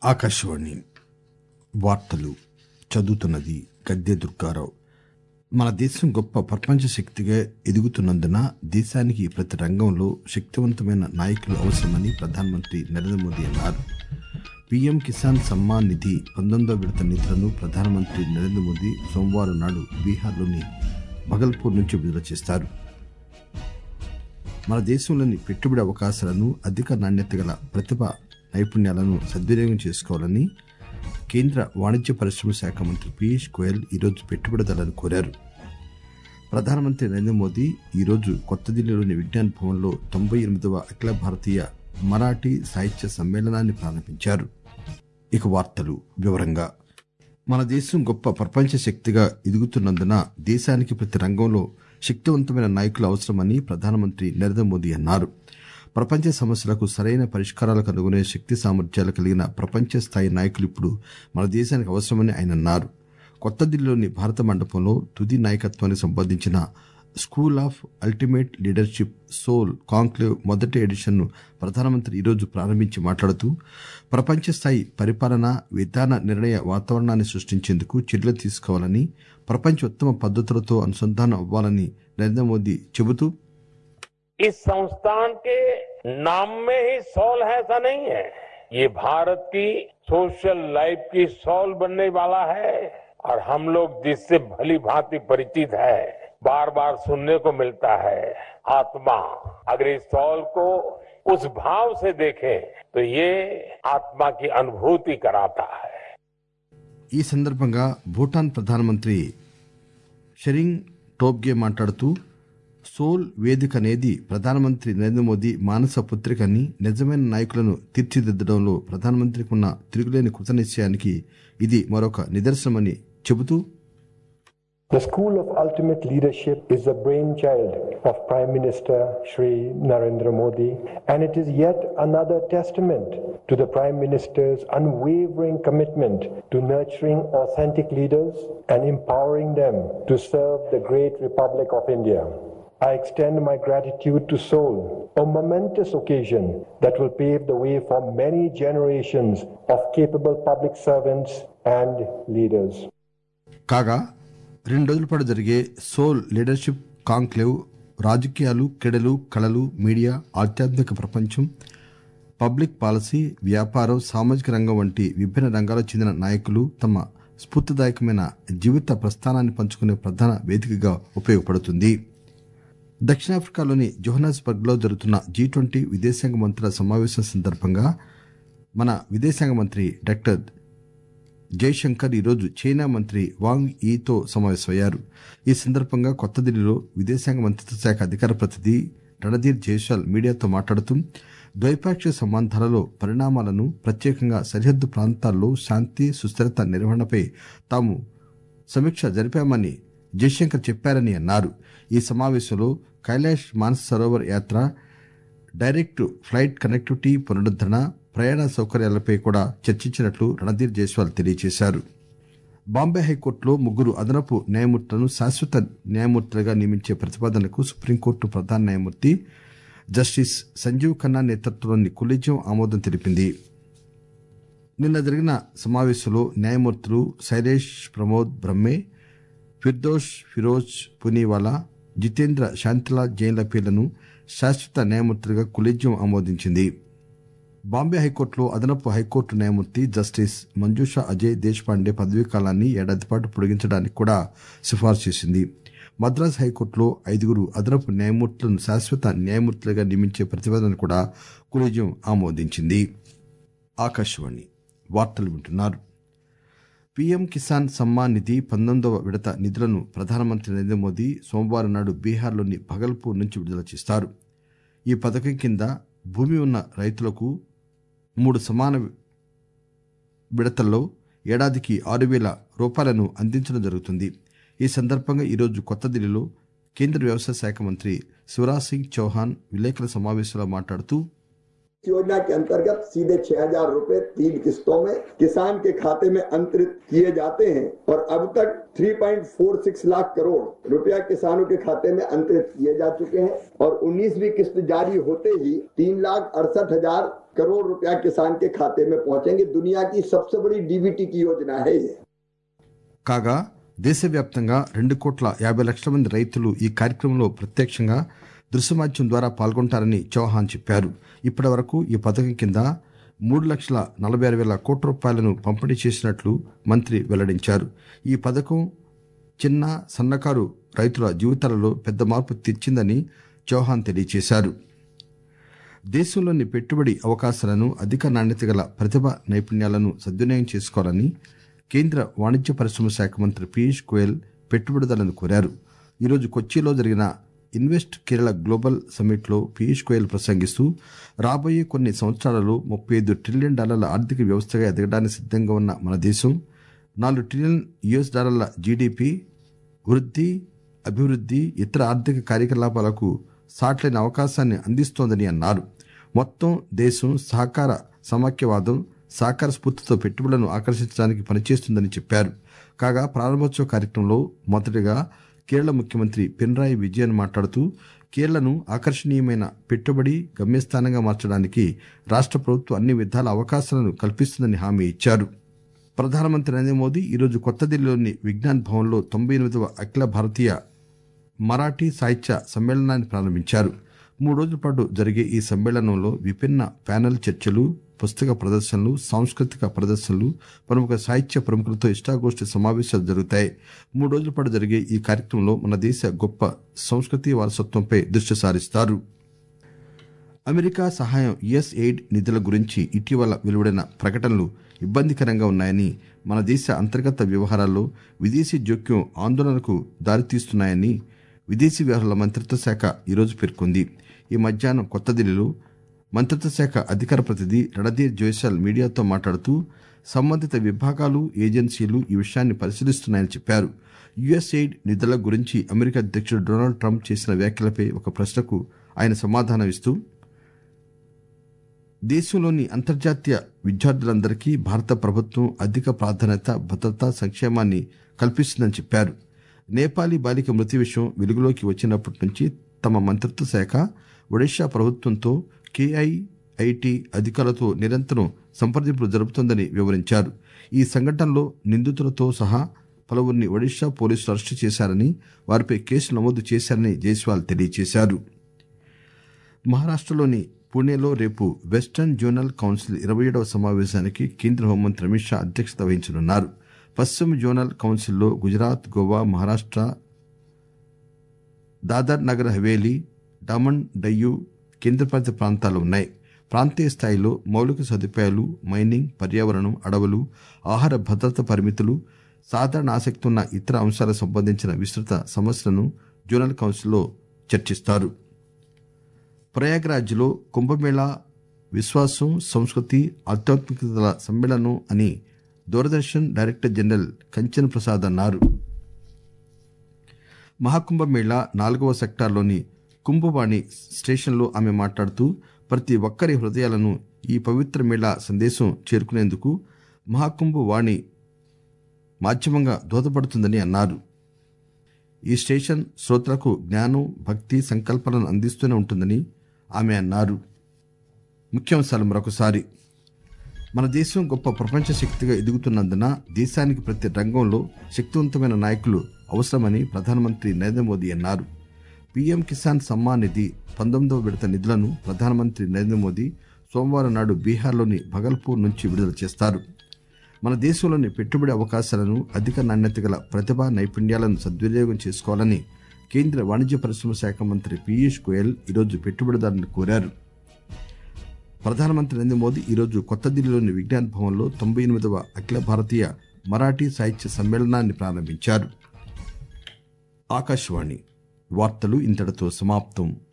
ఆకాశవాణి వార్తలు చదువుతున్నది గద్దె దుర్గారావు మన దేశం గొప్ప ప్రపంచ శక్తిగా ఎదుగుతున్నందున దేశానికి ప్రతి రంగంలో శక్తివంతమైన నాయకులు అవసరమని ప్రధానమంత్రి నరేంద్ర మోదీ అన్నారు పీఎం కిసాన్ సమ్మాన్ నిధి పంతొమ్మిదవ విడత నిధులను ప్రధానమంత్రి నరేంద్ర మోదీ సోమవారం నాడు బీహార్లోని భగల్పూర్ నుంచి విడుదల చేస్తారు మన దేశంలోని పెట్టుబడి అవకాశాలను అధిక నాణ్యత గల ప్రతిభ నైపుణ్యాలను సద్వినియోగం చేసుకోవాలని కేంద్ర వాణిజ్య పరిశ్రమల శాఖ మంత్రి పీయూష్ గోయల్ ఈరోజు పెట్టుబడిదారులను కోరారు ప్రధానమంత్రి నరేంద్ర మోదీ ఈరోజు కొత్త ఢిల్లీలోని విజ్ఞాన్ భవన్లో తొంభై ఎనిమిదవ అఖిల భారతీయ మరాఠీ సాహిత్య సమ్మేళనాన్ని ప్రారంభించారు ఇక వార్తలు వివరంగా మన దేశం గొప్ప ప్రపంచ శక్తిగా ఎదుగుతున్నందున దేశానికి ప్రతి రంగంలో శక్తివంతమైన నాయకులు అవసరమని ప్రధానమంత్రి నరేంద్ర మోదీ అన్నారు ప్రపంచ సమస్యలకు సరైన పరిష్కారాలు కనుగొనే శక్తి సామర్థ్యాలు కలిగిన ప్రపంచ స్థాయి నాయకులు ఇప్పుడు మన దేశానికి అవసరమని ఆయన అన్నారు కొత్త ఢిల్లీలోని భారత మండపంలో తుది నాయకత్వానికి సంబంధించిన school of ultimate leadership soul conclave మొదటి ఎడిషన్ను ప్రధానమంత్రి ఈరోజు ప్రారంభించి మాట్లాడుతూ ప్రపంచ స్థాయి పరిపాలన విధాన నిర్ణయ వాతావరణాన్ని సృష్టించేందుకు చర్యలు తీసుకోవాలని ప్రపంచ ఉత్తమ పద్ధతులతో అనుసంధానం అవ్వాలని నరేంద్ర మోదీ చెబుతూ इस संस्थान के नाम में ही सॉल है ऐसा नहीं है ये भारत की सोशल लाइफ की सॉल बनने वाला है और हम लोग जिससे भली भांति परिचित है बार बार सुनने को मिलता है आत्मा अगर इस सॉल को उस भाव से देखें तो ये आत्मा की अनुभूति कराता है ఈ సందర్భంగా భూటాన్ ప్రధానమంత్రి షెరింగ్ టోబ్గే మాట్లాడుతూ సోల్ వేదిక అనేది ప్రధానమంత్రి నరేంద్ర మోదీ మానస పుత్రిక అని నిజమైన నాయకులను తీర్చిదిద్దడంలో ప్రధానమంత్రికి ఉన్న తిరుగులేని కృతనిశ్చయానికి ఇది మరొక నిదర్శనమని చెబుతూ The School of Ultimate Leadership is the brainchild of Prime Minister Shri Narendra Modi, and it is yet another testament to the Prime Minister's unwavering commitment to nurturing authentic leaders and empowering them to serve the great Republic of India. I extend my gratitude to Seoul, a momentous occasion that will pave the way for many generations of capable public servants and leaders. కాగా రెండు రోజుల పాటు జరిగే soul leadership conclave రాజకీయాలు క్రీడలు కళలు media ఆధ్యాత్మిక ప్రపంచం పబ్లిక్ పాలసీ వ్యాపారం సామాజిక రంగం వంటి విభిన్న రంగాలకు చెందిన నాయకులు తమ స్ఫూర్తిదాయకమైన జీవిత ప్రస్థానాన్ని పంచుకునే ప్రధాన వేదికగా ఉపయోగపడుతుంది దక్షిణాఫ్రికాలోని జోహనాస్బర్గ్ లో జరుగుతున్న జీ ట్వంటీ విదేశాంగ మంత్రుల సమావేశం సందర్భంగా మన విదేశాంగ మంత్రి డాక్టర్ జైశంకర్ ఈరోజు చైనా మంత్రి వాంగ్ ఈతో సమావేశమయ్యారు ఈ సందర్భంగా కొత్త ఢిల్లీలో విదేశాంగ మంత్రిత్వ శాఖ అధికార ప్రతినిధి రణధీర్ జైస్వాల్ మీడియాతో మాట్లాడుతూ ద్వైపాక్షిక సంబంధాలలో పరిణామాలను ప్రత్యేకంగా సరిహద్దు ప్రాంతాల్లో శాంతి సుస్థిరత నిర్వహణపై తాము సమీక్ష జరిపామని జైశంకర్ చెప్పారని అన్నారు ఈ సమావేశంలో కైలాష్ మానస సరోవర్ యాత్ర డైరెక్ట్ ఫ్లైట్ కనెక్టివిటీ పునరుద్దరణ ప్రయాణ సౌకర్యాలపై కూడా చర్చించినట్లు రణధీర్ జైస్వాల్ తెలియజేశారు బాంబే హైకోర్టులో ముగ్గురు అదనపు న్యాయమూర్తులను శాశ్వత న్యాయమూర్తులుగా నియమించే ప్రతిపాదనకు సుప్రీంకోర్టు ప్రధాన న్యాయమూర్తి జస్టిస్ సంజీవ్ ఖన్నా నేతృత్వంలోని కొలీజియం ఆమోదం తెలిపింది నిన్న జరిగిన సమావేశంలో న్యాయమూర్తులు శైలేష్ ప్రమోద్ బ్రహ్మే ఫిర్దోష్ ఫిరోజ్ పునీవాలా జితేంద్ర శాంతిలా జైన్ల పేర్లను శాశ్వత న్యాయమూర్తులుగా కొలీజియం ఆమోదించింది బాంబే హైకోర్టులో అదనపు హైకోర్టు న్యాయమూర్తి జస్టిస్ మంజుషా అజయ్ దేశ్పాండే పదవీ కాలాన్ని ఏడాది పాటు పొడిగించడానికి కూడా సిఫార్సు చేసింది మద్రాస్ హైకోర్టులో ఐదుగురు అదనపు న్యాయమూర్తులను శాశ్వత న్యాయమూర్తులుగా నియమించే ప్రతిపాదన కూడా కొలీజియం ఆమోదించింది ఆకాశవాణి వార్తలు వింటున్నారు పీఎం కిసాన్ సమ్మాన్ నిధి పంతొమ్మిదవ విడత నిధులను ప్రధానమంత్రి నరేంద్ర మోదీ సోమవారం నాడు బీహార్లోని భగల్పూర్ నుంచి విడుదల చేస్తారు ఈ పథకం కింద భూమి ఉన్న రైతులకు మూడు సమాన విడతల్లో ఏడాదికి ఆరు వేల రూపాయలను అందించడం జరుగుతుంది ఈ సందర్భంగా ఈరోజు కొత్త ఢిల్లీలో కేంద్ర వ్యవసాయ శాఖ మంత్రి శివరాజ్ సింగ్ చౌహాన్ విలేకరుల సమావేశంలో మాట్లాడుతూ योजना के अंतर्गत सीधे छह हजार रूपए तीन किस्तों में किसान के खाते में अंतरित किए जाते हैं और अब तक 3.46 लाख करोड़ रुपया किसानों के खाते में अंतरित किए जा चुके हैं और 19वीं किस्त जारी होते ही तीन लाख अड़सठ हजार करोड़ रुपया किसान के खाते में पहुंचेंगे दुनिया की सबसे बड़ी डीबीटी की योजना है ये కాగా దేశవ్యాప్తంగా రెండు కోట్ల యాభై లక్షల మంది రైతులు ఈ కార్యక్రమంలో ప్రత్యక్షంగా దృశ్యమాధ్యం ద్వారా పాల్గొంటారని చౌహాన్ చెప్పారు ఇప్పటి వరకు ఈ పథకం కింద మూడు లక్షల నలభై ఆరు వేల కోట్ల రూపాయలను పంపిణీ చేసినట్లు మంత్రి వెల్లడించారు ఈ పథకం చిన్న సన్నకారు రైతుల జీవితాలలో పెద్ద మార్పు తెచ్చిందని చౌహాన్ తెలియజేశారు దేశంలోని పెట్టుబడి అవకాశాలను అధిక నాణ్యత గల ప్రతిభ నైపుణ్యాలను సద్వినియోగం చేసుకోవాలని కేంద్ర వాణిజ్య పరిశ్రమ శాఖ మంత్రి పీయూష్ గోయల్ పెట్టుబడిదారులను కోరారు ఈరోజు కొచ్చిలో జరిగిన ఇన్వెస్ట్ కేరళ గ్లోబల్ సమ్మిట్లో పీయూష్ గోయల్ ప్రసంగిస్తూ రాబోయే కొన్ని సంవత్సరాలలో ముప్పై ఐదు ట్రిలియన్ డాలర్ల ఆర్థిక వ్యవస్థగా ఎదగడానికి సిద్ధంగా ఉన్న మన దేశం నాలుగు ట్రిలియన్ యుఎస్ డాలర్ల జీడిపి వృద్ధి అభివృద్ధి ఇతర ఆర్థిక కార్యకలాపాలకు సాట్లేని అవకాశాన్ని అందిస్తోందని అన్నారు మొత్తం దేశం సహకార సమాఖ్యవాదం సహకార స్ఫూర్తితో పెట్టుబడులను ఆకర్షించడానికి పనిచేస్తుందని చెప్పారు కాగా ప్రారంభోత్సవ కార్యక్రమంలో మొదటగా కేరళ ముఖ్యమంత్రి పినరాయి విజయన్ మాట్లాడుతూ కేరళను ఆకర్షణీయమైన పెట్టుబడి గమ్యస్థానంగా మార్చడానికి రాష్ట్ర ప్రభుత్వం అన్ని విధాల అవకాశాలను కల్పిస్తుందని హామీ ఇచ్చారు ప్రధానమంత్రి నరేంద్ర మోదీ ఈరోజు కొత్త ఢిల్లీలోని విజ్ఞాన్ భవన్లో తొంభై ఎనిమిదవ అఖిల భారతీయ మరాఠీ సాహిత్య సమ్మేళనాన్ని ప్రారంభించారు మూడు రోజుల పాటు జరిగే ఈ సమ్మేళనంలో విభిన్న ప్యానెల్ చర్చలు పుస్తక ప్రదర్శనలు సాంస్కృతిక ప్రదర్శనలు ప్రముఖ సాహిత్య ప్రముఖులతో ఇష్టాగోష్ఠి సమావేశాలు జరుగుతాయి మూడు రోజుల పాటు జరిగే ఈ కార్యక్రమంలో మన దేశ గొప్ప సంస్కృతి వారసత్వంపై దృష్టి సారిస్తారు అమెరికా సహాయం యుఎస్ ఎయిడ్ నిధుల గురించి ఇటీవల వెలువడిన ప్రకటనలు ఇబ్బందికరంగా ఉన్నాయని మన దేశ అంతర్గత వ్యవహారాల్లో విదేశీ జోక్యం ఆందోళనకు దారితీస్తున్నాయని విదేశీ వ్యవహారాల మంత్రిత్వ శాఖ ఈరోజు పేర్కొంది ఈ మధ్యాహ్నం కొత్త ఢిల్లీలో మంత్రిత్వ శాఖ అధికార ప్రతినిధి రణధీర్ జోయసాల్ మీడియాతో మాట్లాడుతూ సంబంధిత విభాగాలు ఏజెన్సీలు ఈ విషయాన్ని పరిశీలిస్తున్నాయని చెప్పారు యుఎస్ఎయిడ్ నిధుల గురించి అమెరికా అధ్యక్షుడు డొనాల్డ్ ట్రంప్ చేసిన వ్యాఖ్యలపై ఒక ప్రశ్నకు ఆయన సమాధానం ఇస్తూ దేశంలోని అంతర్జాతీయ విద్యార్థులందరికీ భారత ప్రభుత్వం అధిక ప్రాధాన్యత భద్రత సంక్షేమాన్ని కల్పిస్తుందని చెప్పారు నేపాలీ బాలిక మృతి విషయం వెలుగులోకి వచ్చినప్పటి నుంచి తమ మంత్రిత్వ శాఖ ఒడిషా ప్రభుత్వంతో కేఐఐటి అధికారులతో నిరంతరం సంప్రదింపులు జరుపుతోందని వివరించారు ఈ సంఘటనలో నిందితులతో సహా పలువురిని ఒడిషా పోలీసులు అరెస్టు చేశారని వారిపై కేసు నమోదు చేశారని జైస్వాల్ తెలియజేశారు మహారాష్టలోని పూణేలో రేపు వెస్టర్న్ జోనల్ కౌన్సిల్ ఇరవై ఏడవ సమావేశానికి కేంద్ర హోంమంత్రి అమిత్ షా అధ్యక్షత వహించనున్నారు పశ్చిమ జోనల్ కౌన్సిల్లో గుజరాత్ గోవా మహారాష్ట దాదర్ నగర్ హవేలీ డామన్ డయ్యూ కేంద్రపాలిత ప్రాంతాలు ఉన్నాయి ప్రాంతీయ స్థాయిలో మౌలిక సదుపాయాలు మైనింగ్ పర్యావరణం అడవులు ఆహార భద్రత పరిమితులు సాధారణ ఆసక్తి ఉన్న ఇతర అంశాలకు సంబంధించిన విస్తృత సమస్యలను జోనల్ కౌన్సిల్లో చర్చిస్తారు ప్రయాగ్రాజ్లో కుంభమేళా విశ్వాసం సంస్కృతి ఆధ్యాత్మికతల సమ్మేళనం అని దూరదర్శన్ డైరెక్టర్ జనరల్ కంచన్ ప్రసాద్ అన్నారు మహాకుంభమేళా నాలుగవ సెక్టార్లోని కుంభవాణి స్టేషన్లో ఆమె మాట్లాడుతూ ప్రతి ఒక్కరి హృదయాలను ఈ పవిత్ర మేళా సందేశం చేరుకునేందుకు మహాకుంభ వాణి మాధ్యమంగా దోహదపడుతుందని అన్నారు ఈ స్టేషన్ శ్రోతలకు జ్ఞానం భక్తి సంకల్పనను అందిస్తూనే ఉంటుందని ఆమె అన్నారు ముఖ్యాంశాలు మరొకసారి మన దేశం గొప్ప ప్రపంచ శక్తిగా ఎదుగుతున్నందున దేశానికి ప్రతి రంగంలో శక్తివంతమైన నాయకులు అవసరమని ప్రధానమంత్రి నరేంద్ర మోదీ అన్నారు పీఎం కిసాన్ సమ్మాన్ నిధి పంతొమ్మిదవ విడత నిధులను ప్రధానమంత్రి నరేంద్ర మోదీ సోమవారం నాడు బీహార్లోని భగల్పూర్ నుంచి విడుదల చేస్తారు మన దేశంలోని పెట్టుబడి అవకాశాలను అధిక నాణ్యత గల ప్రతిభా నైపుణ్యాలను సద్వినియోగం చేసుకోవాలని కేంద్ర వాణిజ్య పరిశ్రమ శాఖ మంత్రి పీయూష్ గోయల్ ఈరోజు పెట్టుబడిదారులను కోరారు ప్రధానమంత్రి నరేంద్ర మోదీ ఈరోజు కొత్త ఢిల్లీలోని విజ్ఞాన్ భవన్లో తొంభై ఎనిమిదవ అఖిల భారతీయ మరాఠీ సాహిత్య సమ్మేళనాన్ని ప్రారంభించారు ఆకాశవాణి వార్తలు ఇంతటితో సమాప్తం